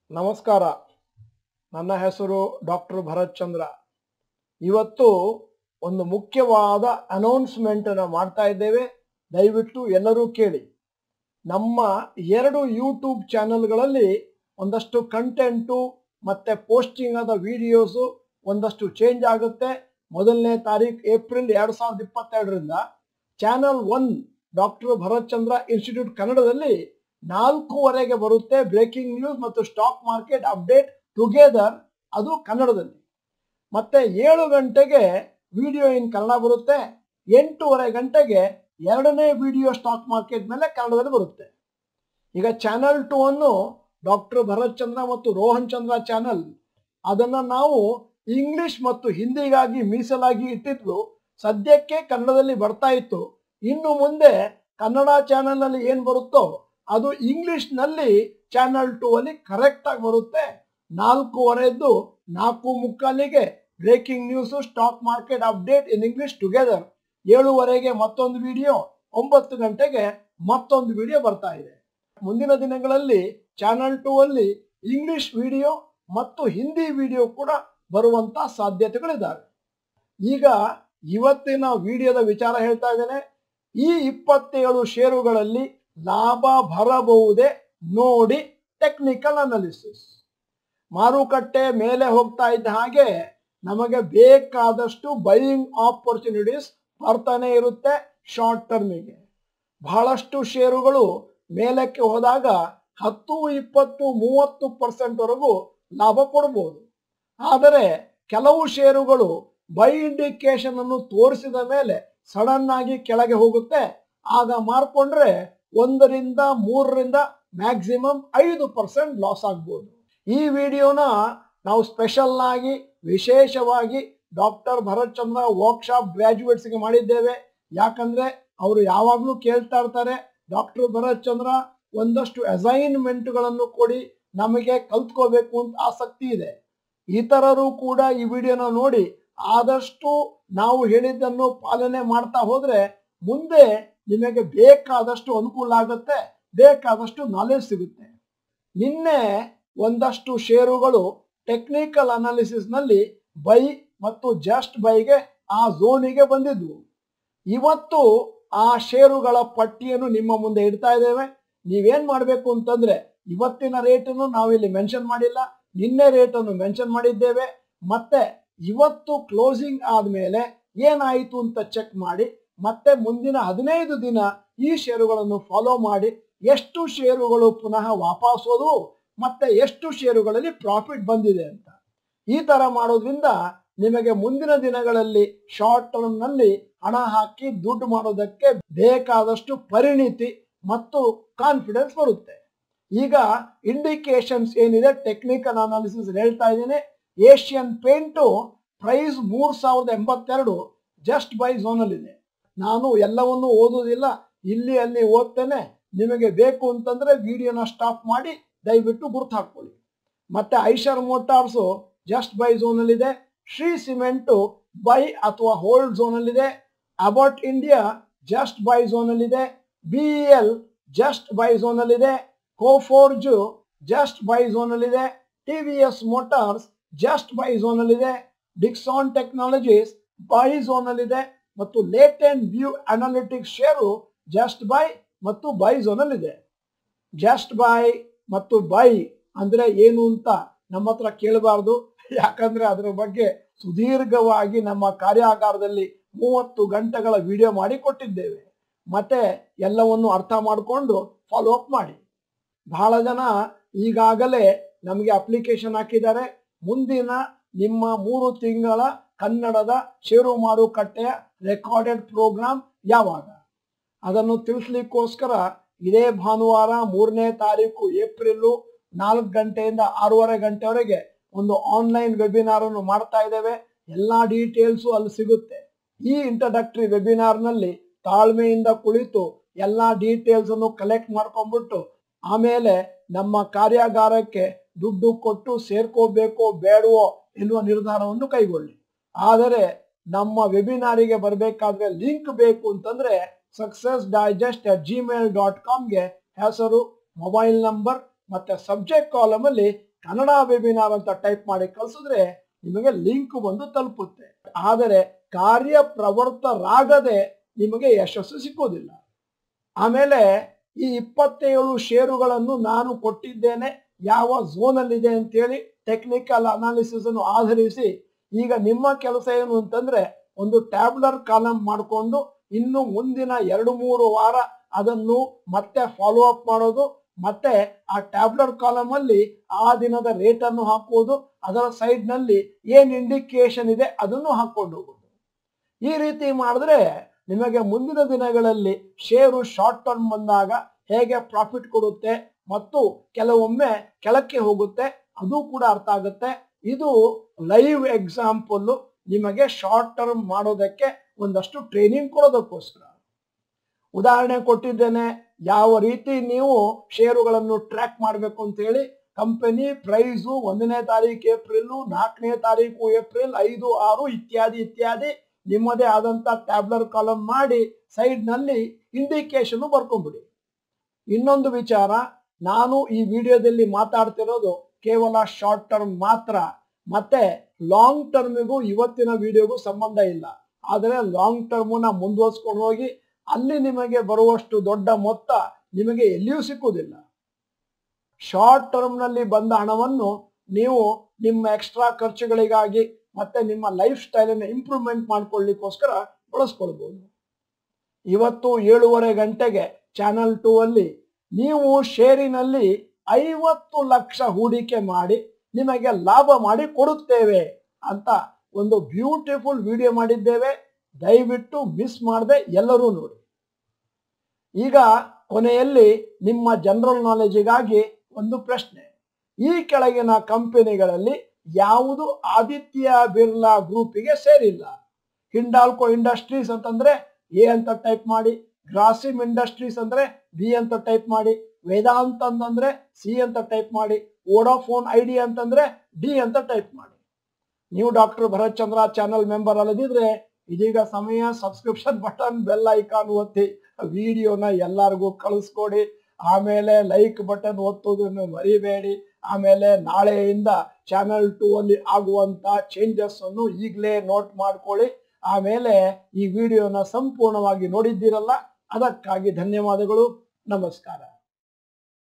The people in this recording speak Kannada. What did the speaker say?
ನಮಸ್ಕಾರ ನನ್ನ ಹೆಸರು ಡಾಕ್ಟರ್ ಭರತ್ ಚಂದ್ರ ಇವತ್ತು ಒಂದು ಮುಖ್ಯವಾದ ಅನೌನ್ಸ್ಮೆಂಟ್ ಅನ್ನು ಮಾಡ್ತಾ ಇದ್ದೇವೆ ದಯವಿಟ್ಟು ಎಲ್ಲರೂ ಕೇಳಿ ನಮ್ಮ ಎರಡು ಯೂಟ್ಯೂಬ್ ಚಾನೆಲ್ಗಳಲ್ಲಿ ಒಂದಷ್ಟು ಕಂಟೆಂಟು ಮತ್ತೆ ಪೋಸ್ಟಿಂಗ್ ಆದ ವಿಡಿಯೋಸು ಒಂದಷ್ಟು ಚೇಂಜ್ ಆಗುತ್ತೆ ಮೊದಲನೇ ತಾರೀಕು ಏಪ್ರಿಲ್ ಎರಡು ಸಾವಿರದ ಇಪ್ಪತ್ತೆರಡರಿಂದ channel one doctor Bharat Chandra institute ಕನ್ನಡದಲ್ಲಿ ನಾಲ್ಕೂವರೆಗೆ ಬರುತ್ತೆ ಬ್ರೇಕಿಂಗ್ ನ್ಯೂಸ್ ಮತ್ತು ಸ್ಟಾಕ್ ಮಾರ್ಕೆಟ್ ಅಪ್ಡೇಟ್ ಟುಗೆದರ್ ಅದು ಕನ್ನಡದಲ್ಲಿ ಮತ್ತೆ ಏಳು ಗಂಟೆಗೆ ವಿಡಿಯೋ ಇನ್ ಕನ್ನಡ ಬರುತ್ತೆ ಎಂಟೂವರೆ ಗಂಟೆಗೆ ಎರಡನೇ ವಿಡಿಯೋ ಸ್ಟಾಕ್ ಮಾರ್ಕೆಟ್ ಮೇಲೆ ಕನ್ನಡದಲ್ಲಿ ಬರುತ್ತೆ ಈಗ ಚಾನಲ್ ಟು ಅನ್ನು ಡಾಕ್ಟರ್ ಭರತ್ ಚಂದ್ರ ಮತ್ತು ರೋಹನ್ ಚಂದ್ರ ಚಾನಲ್ ಅದನ್ನ ನಾವು ಇಂಗ್ಲಿಷ್ ಮತ್ತು ಹಿಂದಿಗಾಗಿ ಮೀಸಲಾಗಿ ಇಟ್ಟಿದ್ವು ಸದ್ಯಕ್ಕೆ ಕನ್ನಡದಲ್ಲಿ ಬರ್ತಾ ಇತ್ತು ಇನ್ನು ಮುಂದೆ ಕನ್ನಡ ಚಾನೆಲ್ ನಲ್ಲಿ ಏನ್ ಬರುತ್ತೋ ಅದು ಇಂಗ್ಲಿಷ್ ನಲ್ಲಿ ಚಾನಲ್ ಟೂ ಅಲ್ಲಿ ಕರೆಕ್ಟ್ ಆಗಿ ಬರುತ್ತೆ ನಾಲ್ಕೂವರೆದ್ದು ನಾಲ್ಕು ಮುಕ್ಕಾಲಿಗೆ breaking news stock market update in English together ಏಳುವರೆಗೆ ಮತ್ತೊಂದು ವಿಡಿಯೋ ಒಂಬತ್ತು ಗಂಟೆಗೆ ಮತ್ತೊಂದು ವಿಡಿಯೋ ಬರ್ತಾ ಇದೆ ಮುಂದಿನ ದಿನಗಳಲ್ಲಿ ಚಾನಲ್ ಟೂ ಅಲ್ಲಿ ಇಂಗ್ಲಿಷ್ ವಿಡಿಯೋ ಮತ್ತು ಹಿಂದಿ ವಿಡಿಯೋ ಕೂಡ ಬರುವಂತ ಸಾಧ್ಯತೆಗಳಿದ್ದಾವೆ ಈಗ ಇವತ್ತಿನ ವಿಡಿಯೋದ ವಿಚಾರ ಹೇಳ್ತಾ ಇದ್ದೇನೆ ಈ ಇಪ್ಪತ್ತೇಳು ಷೇರುಗಳಲ್ಲಿ ಲಾಭ ಬರಬಹುದೇ ನೋಡಿ ಟೆಕ್ನಿಕಲ್ ಅನಾಲಿಸಿಸ್ ಮಾರುಕಟ್ಟೆ ಮೇಲೆ ಹೋಗ್ತಾ ಇದ್ದ ಹಾಗೆ ನಮಗೆ ಬೇಕಾದಷ್ಟು ಬೈಯಿಂಗ್ ಆಪರ್ಚುನಿಟೀಸ್ ಬರ್ತಾನೆ ಇರುತ್ತೆ ಶಾರ್ಟ್ ಟರ್ಮಿಗೆ ಬಹಳಷ್ಟು ಷೇರುಗಳು ಮೇಲಕ್ಕೆ ಹೋದಾಗ ಹತ್ತು ಇಪ್ಪತ್ತು ಮೂವತ್ತು ಪರ್ಸೆಂಟ್ ವರೆಗೂ ಲಾಭ ಕೊಡಬಹುದು ಆದರೆ ಕೆಲವು ಷೇರುಗಳು ಬೈ ಇಂಡಿಕೇಶನ್ ಅನ್ನು ತೋರಿಸಿದ ಮೇಲೆ ಸಡನ್ ಆಗಿ ಕೆಳಗೆ ಹೋಗುತ್ತೆ ಆಗ ಮಾರ್ಕೊಂಡ್ರೆ ಒಂದರಿಂದ ಮೂರರಿಂದ ಮ್ಯಾಕ್ಸಿಮಮ್ ಐದು ಪರ್ಸೆಂಟ್ ಲಾಸ್ ಆಗ್ಬೋದು ಈ ವಿಡಿಯೋನ ನಾವು ಸ್ಪೆಷಲ್ ಆಗಿ ವಿಶೇಷವಾಗಿ ಡಾಕ್ಟರ್ ಭರತ್ ಚಂದ್ರ ವರ್ಕ್ಶಾಪ್ ಗ್ರಾಜುಯೇಟ್ಸ್ಗೆ ಮಾಡಿದ್ದೇವೆ ಯಾಕಂದ್ರೆ ಅವರು ಯಾವಾಗಲೂ ಕೇಳ್ತಾ ಇರ್ತಾರೆ ಡಾಕ್ಟರ್ ಭರತ್ ಚಂದ್ರ ಒಂದಷ್ಟು ಅಸೈನ್ಮೆಂಟ್ಗಳನ್ನು ಕೊಡಿ ನಮಗೆ ಕಲ್ತ್ಕೋಬೇಕು ಅಂತ ಆಸಕ್ತಿ ಇದೆ ಇತರರು ಕೂಡ ಈ ವಿಡಿಯೋನ ನೋಡಿ ಆದಷ್ಟು ನಾವು ಹೇಳಿದ್ದನ್ನು ಪಾಲನೆ ಮಾಡ್ತಾ ಹೋದ್ರೆ ಮುಂದೆ ನಿಮಗೆ ಬೇಕಾದಷ್ಟು ಅನುಕೂಲ ಆಗುತ್ತೆ ಬೇಕಾದಷ್ಟು ನಾಲೆಜ್ ಸಿಗುತ್ತೆ ನಿನ್ನೆ ಒಂದಷ್ಟು ಷೇರುಗಳು ಟೆಕ್ನಿಕಲ್ ಅನಾಲಿಸಿಸ್ ನಲ್ಲಿ ಬೈ ಮತ್ತು ಜಸ್ಟ್ ಬೈಗೆ ಆ ಝೋನಿಗೆ ಬಂದಿದ್ವು ಇವತ್ತು ಆ ಷೇರುಗಳ ಪಟ್ಟಿಯನ್ನು ನಿಮ್ಮ ಮುಂದೆ ಇಡ್ತಾ ಇದ್ದೇವೆ ನೀವೇನ್ ಮಾಡಬೇಕು ಅಂತಂದ್ರೆ ಇವತ್ತಿನ ರೇಟನ್ನು ನಾವಿಲ್ಲಿ ಮೆನ್ಷನ್ ಮಾಡಿಲ್ಲ ನಿನ್ನೆ ರೇಟನ್ನು ಮೆನ್ಷನ್ ಮಾಡಿದ್ದೇವೆ ಮತ್ತೆ ಇವತ್ತು ಕ್ಲೋಸಿಂಗ್ ಆದ್ಮೇಲೆ ಏನಾಯಿತು ಅಂತ ಚೆಕ್ ಮಾಡಿ ಮತ್ತೆ ಮುಂದಿನ ಹದಿನೈದು ದಿನ ಈ ಷೇರುಗಳನ್ನು ಫಾಲೋ ಮಾಡಿ ಎಷ್ಟು ಷೇರುಗಳು ಪುನಃ ವಾಪಸ್ ಹೋದವು ಮತ್ತೆ ಎಷ್ಟು ಷೇರುಗಳಲ್ಲಿ ಪ್ರಾಫಿಟ್ ಬಂದಿದೆ ಅಂತ ಈ ತರ ಮಾಡೋದ್ರಿಂದ ನಿಮಗೆ ಮುಂದಿನ ದಿನಗಳಲ್ಲಿ ಶಾರ್ಟ್ ಟರ್ಮ್ ನಲ್ಲಿ ಹಣ ಹಾಕಿ ದುಡ್ಡು ಮಾಡೋದಕ್ಕೆ ಬೇಕಾದಷ್ಟು ಪರಿಣಿತಿ ಮತ್ತು ಕಾನ್ಫಿಡೆನ್ಸ್ ಬರುತ್ತೆ ಈಗ ಇಂಡಿಕೇಶನ್ಸ್ ಏನಿದೆ ಟೆಕ್ನಿಕಲ್ ಅನಾಲಿಸಿಸ್ ಹೇಳ್ತಾ ಇದ್ದೀನಿ ಏಷ್ಯನ್ ಪೇಂಟು ಪ್ರೈಸ್ ಮೂರ್ ಸಾವಿರದ ಎಂಬತ್ತೆರಡು ಜಸ್ಟ್ ಬೈ ಝೋನಲ್ಲಿ ಇದೆ ನಾನು ಎಲ್ಲವನ್ನೂ ಓದುವುದಿಲ್ಲ ಇಲ್ಲಿ ಅಲ್ಲಿ ಓದ್ತೇನೆ ನಿಮಗೆ ಬೇಕು ಅಂತಂದ್ರೆ ವಿಡಿಯೋನ ಸ್ಟಾಪ್ ಮಾಡಿ ದಯವಿಟ್ಟು ಗುರ್ತು ಹಾಕೊಳ್ಳಿ ಮತ್ತೆ ಐಷರ್ ಮೋಟಾರ್ಸು ಜಸ್ಟ್ ಬೈ ಝೋನಲ್ಲಿದೆ ಶ್ರೀ ಸಿಮೆಂಟು ಬೈ ಅಥವಾ ಹೋಲ್ಡ್ ಝೋನಲ್ಲಿದೆ ಅಬೌಟ್ ಇಂಡಿಯಾ ಜಸ್ಟ್ ಬೈ ಝೋನಲ್ಲಿದೆ ಬಿ ಎಲ್ ಜಸ್ಟ್ ಬೈ ಝೋನಲ್ಲಿದೆ ಕೋಫೋರ್ಜು ಜಸ್ಟ್ ಬೈ ಝೋನಲ್ಲಿದೆ T V S motors just buy ಝೋನಲ್ಲಿದೆ ಡಿಕ್ಸಾನ್ ಟೆಕ್ನಾಲಜೀಸ್ ಬೈ ಝೋನಲ್ಲಿದೆ ಮತ್ತು ಲೇಟ್ ಅಂಡ್ ವ್ಯೂ ಅನಾಲಿಟಿಕ್ಸ್ ಶೇರು ಜಸ್ಟ್ ಬೈ ಮತ್ತು ಬೈ ಝೋನಲ್ಲಿದೆ ಜಸ್ಟ್ ಬೈ ಮತ್ತು ಬೈ ಅಂದ್ರೆ ಏನು ಅಂತ ನಮ್ಮ ಹತ್ರ ಕೇಳಬಾರ್ದು ಯಾಕಂದ್ರೆ ಅದರ ಬಗ್ಗೆ ಸುದೀರ್ಘವಾಗಿ ನಮ್ಮ ಕಾರ್ಯಾಗಾರದಲ್ಲಿ ಮೂವತ್ತು ಗಂಟೆಗಳ ವಿಡಿಯೋ ಮಾಡಿ ಕೊಟ್ಟಿದ್ದೇವೆ ಮತ್ತೆ ಎಲ್ಲವನ್ನು ಅರ್ಥ ಮಾಡಿಕೊಂಡು ಫಾಲೋ ಅಪ್ ಮಾಡಿ ಬಹಳ ಜನ ಈಗಾಗಲೇ ನಮಗೆ ಅಪ್ಲಿಕೇಶನ್ ಹಾಕಿದ್ದಾರೆ ಮುಂದಿನ ನಿಮ್ಮ ಮೂರು ತಿಂಗಳ ಕನ್ನಡದ ಷೇರು ಮಾರುಕಟ್ಟೆಯ ರೆಕಾರ್ಡೆಡ್ ಪ್ರೋಗ್ರಾಮ್ ಯಾವಾಗ ಅದನ್ನು ತಿಳಿಸ್ಲಿಕ್ಕೋಸ್ಕರ ಇದೇ ಭಾನುವಾರ ಮೂರನೇ ತಾರೀಕು ಏಪ್ರಿಲ್ ನಾಲ್ಕು ಗಂಟೆಯಿಂದ ಆರೂವರೆ ಗಂಟೆವರೆಗೆ ಒಂದು ಆನ್ಲೈನ್ ವೆಬಿನಾರ್ ಅನ್ನು ಮಾಡ್ತಾ ಇದ್ದೇವೆ ಎಲ್ಲಾ ಡೀಟೇಲ್ಸು ಅಲ್ಲಿ ಸಿಗುತ್ತೆ ಈ ಇಂಟ್ರಡಕ್ಟರಿ ವೆಬಿನಾರ್ ನಲ್ಲಿ ತಾಳ್ಮೆಯಿಂದ ಕುಳಿತು ಎಲ್ಲಾ ಡೀಟೇಲ್ಸ್ ಅನ್ನು ಕಲೆಕ್ಟ್ ಮಾಡ್ಕೊಂಡ್ಬಿಟ್ಟು ಆಮೇಲೆ ನಮ್ಮ ಕಾರ್ಯಾಗಾರಕ್ಕೆ ದುಡ್ಡು ಕೊಟ್ಟು ಸೇರ್ಕೋಬೇಕೋ ಬೇಡವೋ ಎನ್ನುವ ನಿರ್ಧಾರವನ್ನು ಕೈಗೊಳ್ಳಿ ಆದರೆ ನಮ್ಮ ವೆಬಿನಾರಿಗೆ ಬರಬೇಕಾದ್ರೆ ಲಿಂಕ್ ಬೇಕು ಅಂತಂದ್ರೆ success digest at Gmail dot ಕಾಮ್ಗೆ ಹೆಸರು ಮೊಬೈಲ್ ನಂಬರ್ ಮತ್ತೆ ಸಬ್ಜೆಕ್ಟ್ ಕಾಲಮ್ ಅಲ್ಲಿ ಕನ್ನಡ ವೆಬಿನಾರ್ ಅಂತ ಟೈಪ್ ಮಾಡಿ ಕಳಿಸಿದ್ರೆ ನಿಮಗೆ ಲಿಂಕ್ ಬಂದು ತಲುಪುತ್ತೆ ಆದರೆ ಕಾರ್ಯಪ್ರವರ್ತರಾಗದೆ ನಿಮಗೆ ಯಶಸ್ಸು ಸಿಕ್ಕೋದಿಲ್ಲ ಆಮೇಲೆ ಈ ಇಪ್ಪತ್ತೇಳು ಷೇರುಗಳನ್ನು ನಾನು ಕೊಟ್ಟಿದ್ದೇನೆ ಯಾವ ಝೋನ್ ಅಲ್ಲಿ ಇದೆ ಅಂತೇಳಿ ಟೆಕ್ನಿಕಲ್ ಅನಾಲಿಸಿಸ್ ಅನ್ನು ಆಧರಿಸಿ ಈಗ ನಿಮ್ಮ ಕೆಲಸ ಏನು ಅಂತಂದ್ರೆ ಒಂದು ಟ್ಯಾಬ್ಲರ್ ಕಾಲಮ್ ಮಾಡಿಕೊಂಡು ಇನ್ನು ಮುಂದಿನ ಎರಡು ಮೂರು ವಾರ ಅದನ್ನು ಮತ್ತೆ ಫಾಲೋ ಅಪ್ ಮಾಡೋದು ಮತ್ತೆ ಆ ಟ್ಯಾಬ್ಲರ್ ಕಾಲಮ್ ಅಲ್ಲಿ ಆ ದಿನದ ರೇಟ್ ಅನ್ನು ಹಾಕುವುದು ಅದರ ಸೈಡ್ ನಲ್ಲಿ ಏನ್ ಇಂಡಿಕೇಶನ್ ಇದೆ ಅದನ್ನು ಹಾಕೊಂಡು ಹೋಗುದು ಈ ರೀತಿ ಮಾಡಿದ್ರೆ ನಿಮಗೆ ಮುಂದಿನ ದಿನಗಳಲ್ಲಿ ಷೇರು ಶಾರ್ಟ್ ಟರ್ಮ್ ಬಂದಾಗ ಹೇಗೆ ಪ್ರಾಫಿಟ್ ಕೊಡುತ್ತೆ ಮತ್ತು ಕೆಲವೊಮ್ಮೆ ಕೆಳಕ್ಕೆ ಹೋಗುತ್ತೆ ಅದು ಕೂಡ ಅರ್ಥ ಆಗುತ್ತೆ ಇದು ಲೈವ್ ಎಕ್ಸಾಂಪಲ್ ನಿಮಗೆ ಶಾರ್ಟ್ ಟರ್ಮ್ ಮಾಡೋದಕ್ಕೆ ಒಂದಷ್ಟು ಟ್ರೈನಿಂಗ್ ಕೊಡೋದಕ್ಕೋಸ್ಕರ ಉದಾಹರಣೆ ಕೊಟ್ಟಿದ್ದೇನೆ ಯಾವ ರೀತಿ ನೀವು ಷೇರುಗಳನ್ನು ಟ್ರ್ಯಾಕ್ ಮಾಡಬೇಕು ಅಂತ ಹೇಳಿ ಕಂಪನಿ ಪ್ರೈಸು ಒಂದನೇ ತಾರೀಕು ಏಪ್ರಿಲ್ ನಾಲ್ಕನೇ ತಾರೀಕು ಏಪ್ರಿಲ್ ಐದು ಆರು ಇತ್ಯಾದಿ ಇತ್ಯಾದಿ ನಿಮ್ಮದೇ ಆದಂತ ಟ್ಯಾಬ್ಲರ್ ಕಾಲಮ್ ಮಾಡಿ ಸೈಡ್ ನಲ್ಲಿ ಇಂಡಿಕೇಶನ್ ಬರ್ಕೊಂಡ್ಬಿಡಿ ಇನ್ನೊಂದು ವಿಚಾರ ನಾನು ಈ ವಿಡಿಯೋದಲ್ಲಿ ಮಾತಾಡ್ತಿರೋದು ಕೇವಲ ಶಾರ್ಟ್ ಟರ್ಮ್ ಮಾತ್ರ ಮತ್ತೆ ಲಾಂಗ್ ಟರ್ಮಿಗೂ ಇವತ್ತಿನ ವಿಡಿಯೋಗೂ ಸಂಬಂಧ ಇಲ್ಲ ಆದರೆ ಲಾಂಗ್ ಟರ್ಮ್ನ ಮುಂದುವರ್ಸ್ಕೊಂಡು ಹೋಗಿ ಅಲ್ಲಿ ನಿಮಗೆ ಬರುವಷ್ಟು ದೊಡ್ಡ ಮೊತ್ತ ನಿಮಗೆ ಎಲ್ಲಿಯೂ ಸಿಕ್ಕುವುದಿಲ್ಲ ಶಾರ್ಟ್ ಟರ್ಮ್ ನಲ್ಲಿ ಬಂದ ಹಣವನ್ನು ನೀವು ನಿಮ್ಮ ಎಕ್ಸ್ಟ್ರಾ ಖರ್ಚುಗಳಿಗಾಗಿ ಮತ್ತೆ ನಿಮ್ಮ ಲೈಫ್ ಸ್ಟೈಲ್ ಅನ್ನು ಇಂಪ್ರೂವ್ಮೆಂಟ್ ಮಾಡ್ಕೊಳ್ಳಿಕ್ಕೋಸ್ಕರ ಬಳಸ್ಕೊಳ್ಬಹುದು ಇವತ್ತು ಏಳೂವರೆ ಗಂಟೆಗೆ ಚಾನಲ್ ಟೂ ಅಲ್ಲಿ ನೀವು ಷೇರಿನಲ್ಲಿ ಐವತ್ತು ಲಕ್ಷ ಹೂಡಿಕೆ ಮಾಡಿ ನಿಮಗೆ ಲಾಭ ಮಾಡಿ ಕೊಡುತ್ತೇವೆ ಅಂತ ಒಂದು ಬ್ಯೂಟಿಫುಲ್ ವಿಡಿಯೋ ಮಾಡಿದ್ದೇವೆ ದಯವಿಟ್ಟು ಮಿಸ್ ಮಾಡದೆ ಎಲ್ಲರೂ ನೋಡಿ ಈಗ ಕೊನೆಯಲ್ಲಿ ನಿಮ್ಮ ಜನರಲ್ ನಾಲೆಜಿಗಾಗಿ ಒಂದು ಪ್ರಶ್ನೆ ಈ ಕೆಳಗಿನ ಕಂಪನಿಗಳಲ್ಲಿ ಯಾವುದು ಆದಿತ್ಯ ಬಿರ್ಲಾ ಗ್ರೂಪಿಗೆ ಸೇರಿಲ್ಲ ಹಿಂಡಾಲ್ಕೋ ಇಂಡಸ್ಟ್ರೀಸ್ ಅಂತಂದ್ರೆ ಎ ಅಂತ ಟೈಪ್ ಮಾಡಿ ಗ್ರಾಸಿಮ್ ಇಂಡಸ್ಟ್ರೀಸ್ ಅಂದ್ರೆ ಬಿ ಅಂತ ಟೈಪ್ ಮಾಡಿ ವೇದಾಂತ್ ಅಂತಂದ್ರೆ ಸಿ ಅಂತ ಟೈಪ್ ಮಾಡಿ ವೋಡಾಫೋನ್ ಐಡಿ ಅಂತಂದ್ರೆ ಡಿ ಅಂತ ಟೈಪ್ ಮಾಡಿ ನೀವು doctor Bharat Chandra channel member ಅಲ್ಲದಿದ್ರೆ ಇದೀಗ ಸಮಯ ಸಬ್ಸ್ಕ್ರಿಪ್ಷನ್ ಬಟನ್ ಬೆಲ್ ಐಕಾನ್ ಒತ್ತಿ ವಿಡಿಯೋನ ಎಲ್ಲರಿಗೂ ಕಳಿಸ್ಕೊಡಿ ಆಮೇಲೆ ಲೈಕ್ ಬಟನ್ ಒತ್ತೋದನ್ನು ಮರಿಬೇಡಿ ಆಮೇಲೆ ನಾಳೆಯಿಂದ ಚಾನಲ್ ಟೂ ಅಲ್ಲಿ ಆಗುವಂತ ಚೇಂಜಸ್ ಅನ್ನು ಈಗಲೇ ನೋಟ್ ಮಾಡ್ಕೊಳ್ಳಿ ಆಮೇಲೆ ಈ ವಿಡಿಯೋನ ಸಂಪೂರ್ಣವಾಗಿ ನೋಡಿದ್ದೀರಲ್ಲ ಅದಕ್ಕಾಗಿ ಧನ್ಯವಾದಗಳು ನಮಸ್ಕಾರ